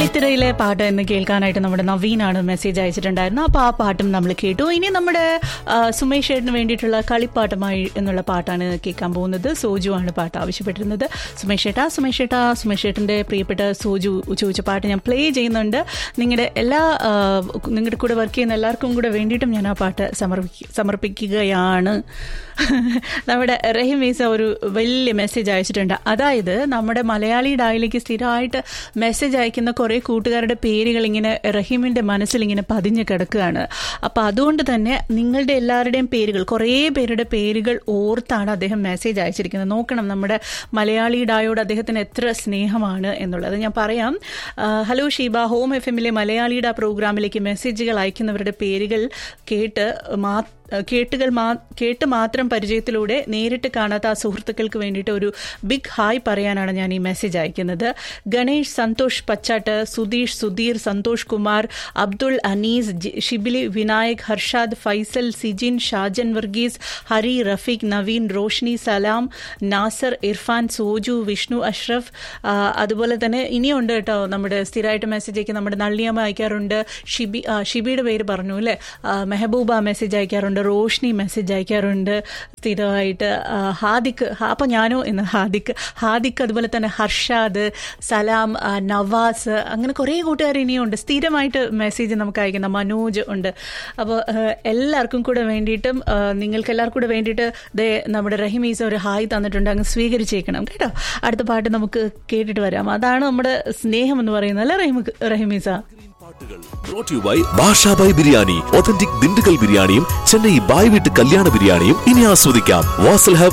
വെള്ളിത്തിരയിലെ പാട്ട് എന്ന് കേൾക്കാനായിട്ട് നമ്മുടെ നവീനാണ് മെസ്സേജ് അയച്ചിട്ടുണ്ടായിരുന്നത് അപ്പോൾ ആ പാട്ടും നമ്മൾ കേട്ടു ഇനി നമ്മുടെ ആ, സുമേഷ് ഏട്ടന് വേണ്ടിയിട്ടുള്ള കളിപ്പാട്ടമായി എന്നുള്ള പാട്ടാണ് കേൾക്കാൻ പോകുന്നത് സോജു ആണ് പാട്ട് ആവശ്യപ്പെട്ടിരുന്നത് സുമേഷ് ഏട്ടാ സുമേഷ് ഏട്ടാ സുമേഷ് ഏട്ടൻ്റെ പ്രിയപ്പെട്ട സോജു ചോദിച്ച പാട്ട് ഞാൻ പ്ലേ ചെയ്യുന്നുണ്ട് നിങ്ങളുടെ എല്ലാ ആ, നിങ്ങളുടെ കൂടെ വർക്ക് ചെയ്യുന്ന എല്ലാവർക്കും കൂടെ വേണ്ടിയിട്ടും ഞാൻ ആ പാട്ട് സമർപ്പിക്ക സമർപ്പിക്കുകയാണ് നമ്മുടെ റഹീം വീസ ഒരു വലിയ മെസ്സേജ് അയച്ചിട്ടുണ്ട് അതായത് നമ്മുടെ മലയാളി ഡായിലേക്ക് സ്ഥിരമായിട്ട് മെസ്സേജ് അയക്കുന്ന കുറേ കൂട്ടുകാരുടെ പേരുകൾ ഇങ്ങനെ റഹീമിൻ്റെ മനസ്സിൽ ഇങ്ങനെ പതിഞ്ഞ് കിടക്കുകയാണ് അപ്പോൾ അതുകൊണ്ട് തന്നെ നിങ്ങളുടെ എല്ലാവരുടെയും പേരുകൾ കുറേ പേരുടെ പേരുകൾ ഓർത്താണ് അദ്ദേഹം മെസ്സേജ് അയച്ചിരിക്കുന്നത് നോക്കണം നമ്മുടെ മലയാളി ഡായോട് അദ്ദേഹത്തിന് എത്ര സ്നേഹമാണ് എന്നുള്ളത് ഞാൻ പറയാം ആ, ഹലോ ഷീബ ഹോം എഫ് എമ്മിലെ മലയാളി ഡാ പ്രോഗ്രാമിലേക്ക് മെസ്സേജുകൾ അയക്കുന്നവരുടെ പേരുകൾ കേട്ട് മാ കേട്ടുകൾ മാ കേട്ട് മാത്രം പരിചയത്തിലൂടെ നേരിട്ട് കാണാത്ത ആ സുഹൃത്തുക്കൾക്ക് വേണ്ടിയിട്ട് ഒരു ബിഗ് ഹായ് പറയാനാണ് ഞാൻ ഈ മെസ്സേജ് അയക്കുന്നത് ഗണേഷ് സന്തോഷ് പച്ചാട്ട് സുധീഷ് സുധീർ സന്തോഷ് കുമാർ അബ്ദുൾ അനീസ് ജി- ഷിബിലി വിനായക് ഹർഷാദ് ഫൈസൽ സിജിൻ ഷാജൻ വർഗീസ് ഹരി റഫീഖ് നവീൻ റോഷ്നി സലാം നാസർ ഇർഫാൻ സോജു വിഷ്ണു അഷ്റഫ് ആ, അതുപോലെ തന്നെ ഇനിയുണ്ട് കേട്ടോ നമ്മുടെ സ്ഥിരമായിട്ട് മെസ്സേജ് അയക്കുക നമ്മുടെ നള്ളിയമ്മ അയക്കാറുണ്ട് ഷിബി ആ, ഷിബിയുടെ പേര് പറഞ്ഞു അല്ലേ ആ, മെഹബൂബ മെസ്സേജ് അയക്കാറുണ്ട് റോഷ്നി മെസ്സേജ് അയക്കാറുണ്ട് സ്ഥിരമായിട്ട് ആ, ഹാദിക്ക് ഹാ- അപ്പോൾ ഞാനോ എന്ന് ഹാദിക്ക് ഹാദിക്ക് അതുപോലെ തന്നെ ഹർഷാദ് സലാം ആ, നവാസ് അങ്ങനെ കുറേ കൂട്ടുകാർ ഇനിയുണ്ട് സ്ഥിരമായിട്ട് മെസ്സേജ് നമുക്ക് അയക്കുന്ന മനോജ് ഉണ്ട് അപ്പോൾ എല്ലാവർക്കും കൂടെ വേണ്ടിയിട്ടും ആ, നിങ്ങൾക്ക് എല്ലാവർക്കും കൂടെ വേണ്ടിയിട്ട് ദേ നമ്മുടെ റഹിമീസ ഒരു ഹായ് തന്നിട്ടുണ്ട് അങ്ങ് സ്വീകരിച്ചേക്കണം കേട്ടോ അടുത്ത പാട്ട് നമുക്ക് കേട്ടിട്ട് വരാം അതാണ് നമ്മുടെ സ്നേഹം എന്ന് പറയുന്നത് അല്ലേ റഹിമ റഹിമീസ Brought to you by Basha Bhai biryani authentic Dindigul ബിരിയാണിയും ചെന്നൈ ബായ് വീട്ട് കല്യാണ ബിരിയാണിയും ഇനി ആസ്വദിക്കാം വാസൽ ഹബ്